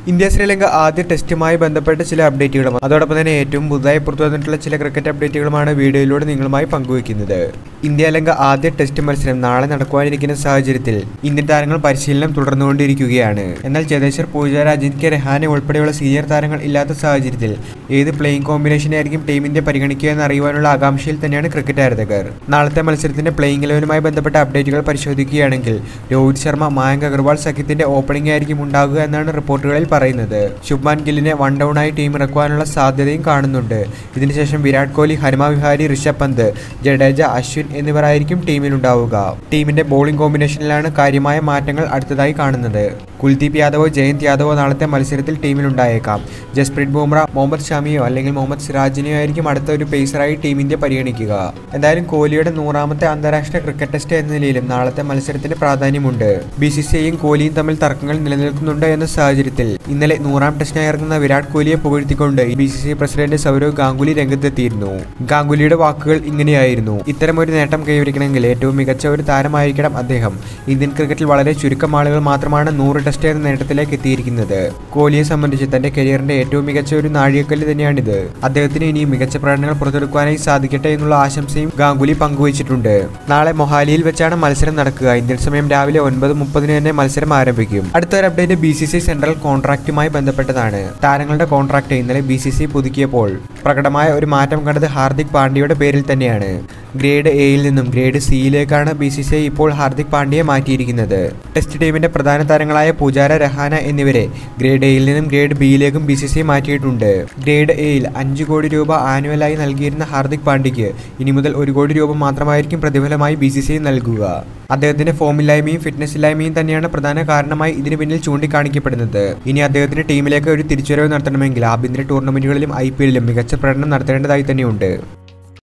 India Sri Lanka ആദ്യ ടെസ്റ്റുമായി ബന്ധപ്പെട്ട ചില അപ്ഡേറ്റുകളും അതോടൊപ്പം തന്നെ ഏറ്റവും പുതുതായി പുറത്തു വന്നിട്ടുള്ള ചില ക്രിക്കറ്റ് അപ്ഡേറ്റുകളുമാണ് വീഡിയോയിലൂടെ നിങ്ങളുമായി പങ്കുവയ്ക്കുന്നത് ഇന്ത്യ ലങ്ക ആദ്യ ടെസ്റ്റ് മത്സരം നാളെ നടക്കുവാനിരിക്കുന്ന സാഹചര്യത്തിൽ ഇന്ത്യൻ താരങ്ങൾ പരിശീലനം തുടർന്നുകൊണ്ടിരിക്കുകയാണ് എന്നാൽ ചേതേശ്വർ പൂജാര അജിൻക്യ രഹാനെ ഉൾപ്പെടെയുള്ള സീനിയർ താരങ്ങൾ ഇല്ലാത്ത സാഹചര്യത്തിൽ ഏത് പ്ലേയിങ് കോമ്പിനേഷനായിരിക്കും ടീം ഇന്ത്യ പരിഗണിക്കുക എന്ന് അറിയുവാനുള്ള ആകാംക്ഷയിൽ തന്നെയാണ് ക്രിക്കറ്റ് ആരാധകർ നാളത്തെ മത്സരത്തിന്റെ പ്ലേയിങ് ഇലവനുമായി ബന്ധപ്പെട്ട അപ്ഡേറ്റുകൾ പരിശോധിക്കുകയാണെങ്കിൽ രോഹിത് ശർമ്മ മായങ്ക് അഗർവാൾ സഖ്യത്തിന്റെ ഓപ്പണിംഗ് ആയിരിക്കും ഉണ്ടാകുക എന്നാണ് റിപ്പോർട്ടുകളിൽ പറയുന്നത് ശുഭ്മാൻ ഗില്ലിനെ വൺ ഡൗൺ ആയി ടീം ഇറക്കുവാനുള്ള സാധ്യതയും കാണുന്നുണ്ട് ഇതിനുശേഷം വിരാട് കോഹ്ലി ഹനുമ വിഹാരി ഋഷഭ് പന്ത് ജഡേജ അശ്വിൻ എന്നിവരായിരിക്കും ടീമിലുണ്ടാവുക ടീമിന്റെ ബോളിംഗ് കോമ്പിനേഷനിലാണ് കാര്യമായ മാറ്റങ്ങൾ അടുത്തതായി കാണുന്നത് കുൽദീപ് യാദവോ ജയന്ത് യാദവോ നാളത്തെ മത്സരത്തിൽ ടീമിലുണ്ടായേക്കാം ജസ്പ്രീത് ബുംറ മുഹമ്മദ് ഷമിയോ അല്ലെങ്കിൽ മുഹമ്മദ് സിറാജിനെയോ ആയിരിക്കും അടുത്ത ഒരു പേസറായി ടീം ഇന്ത്യ പരിഗണിക്കുക എന്തായാലും കോഹ്ലിയുടെ നൂറാമത്തെ അന്താരാഷ്ട്ര ക്രിക്കറ്റ് ടെസ്റ്റ് എന്ന നിലയിലും നാളത്തെ മത്സരത്തിന് പ്രാധാന്യമുണ്ട് ബി സി സി ഐയും കോഹ്ലിയും തമ്മിൽ തർക്കങ്ങൾ നിലനിൽക്കുന്നുണ്ട് എന്ന സാഹചര്യത്തിൽ ഇന്നലെ നൂറാം ടെസ്റ്റിനായി ഇറങ്ങുന്ന വിരാട് കോഹ്ലിയെ പുകഴ്ത്തിക്കൊണ്ട് B C C president Sourav Ganguly രംഗത്തെത്തിയിരുന്നു ഗാംഗുലിയുടെ വാക്കുകൾ ഇങ്ങനെയായിരുന്നു ഇത്തരം ഒരു നേട്ടം കൈവരിക്കണമെങ്കിൽ ഏറ്റവും മികച്ച ഒരു താരമായിരിക്കണം അദ്ദേഹം ഇന്ത്യൻ ക്രിക്കറ്റിൽ വളരെ ചുരുക്കം ആളുകൾ മാത്രമാണ് നൂറ് ടെസ്റ്റ് എന്ന നേട്ടത്തിലേക്ക് എത്തിയിരിക്കുന്നത് കോഹ്ലിയെ സംബന്ധിച്ച് തന്റെ കരിയറിന്റെ ഏറ്റവും മികച്ച ഒരു നാഴികക്കല്ല് തന്നെയാണിത് അദ്ദേഹത്തിന് ഇനി മികച്ച പ്രകടനങ്ങൾ പുറത്തെടുക്കാനായി സാധിക്കട്ടെ എന്നുള്ള ആശംസയും ഗാംഗുലി പങ്കുവച്ചിട്ടുണ്ട് നാളെ മൊഹാലിയിൽ വെച്ചാണ് മത്സരം നടക്കുക ഇന്ത്യൻ സമയം രാവിലെ ഒൻപത് മുപ്പതിന് തന്നെ മത്സരം ആരംഭിക്കും അടുത്തൊരു update B C C central കോൺട്രാക്റ്റുമായി ബന്ധപ്പെട്ടതാണ് താരങ്ങളുടെ കോൺട്രാക്ട് ഇന്നലെ ബി സി സി പുതുക്കിയപ്പോൾ പ്രകടമായ ഒരു മാറ്റം കണ്ടത് ഹാർദിക് പാണ്ഡ്യയുടെ പേരിൽ തന്നെയാണ് ഗ്രേഡ് എയിൽ നിന്നും ഗ്രേഡ് സിയിലേക്കാണ് ബി സി സി ഐ ഇപ്പോൾ ഹാർദിക് പാണ്ഡ്യയെ മാറ്റിയിരിക്കുന്നത് ടെസ്റ്റ് ടീമിന്റെ പ്രധാന താരങ്ങളായ പൂജാര രഹാന എന്നിവരെ ഗ്രേഡ് എയിൽ നിന്നും ഗ്രേഡ് ബിയിലേക്കും ബി സി സി മാറ്റിയിട്ടുണ്ട് ഗ്രേഡ് എയിൽ അഞ്ച് കോടി രൂപ ആനുവലായി നൽകിയിരുന്ന ഹാർദിക് പാണ്ഡ്യയ്ക്ക് ഇനി മുതൽ ഒരു കോടി രൂപ മാത്രമായിരിക്കും പ്രതിഫലമായി ബി സി സി ഐ നൽകുക അദ്ദേഹത്തിന്റെ ഫോമില്ലായ്മയും ഫിറ്റ്നസ് ഇല്ലായ്മയും തന്നെയാണ് പ്രധാന കാരണമായി ഇതിന് പിന്നിൽ ചൂണ്ടിക്കാണിക്കപ്പെടുന്നത് ഇനി അദ്ദേഹത്തിന് ടീമിലേക്ക് ഒരു തിരിച്ചുവരവ് നടത്തണമെങ്കിൽ ആഭ്യന്തര ടൂർണമെന്റുകളിലും ഐ പി എല്ലിലും മികച്ച പ്രകടനം നടത്തേണ്ടതായി തന്നെയുണ്ട്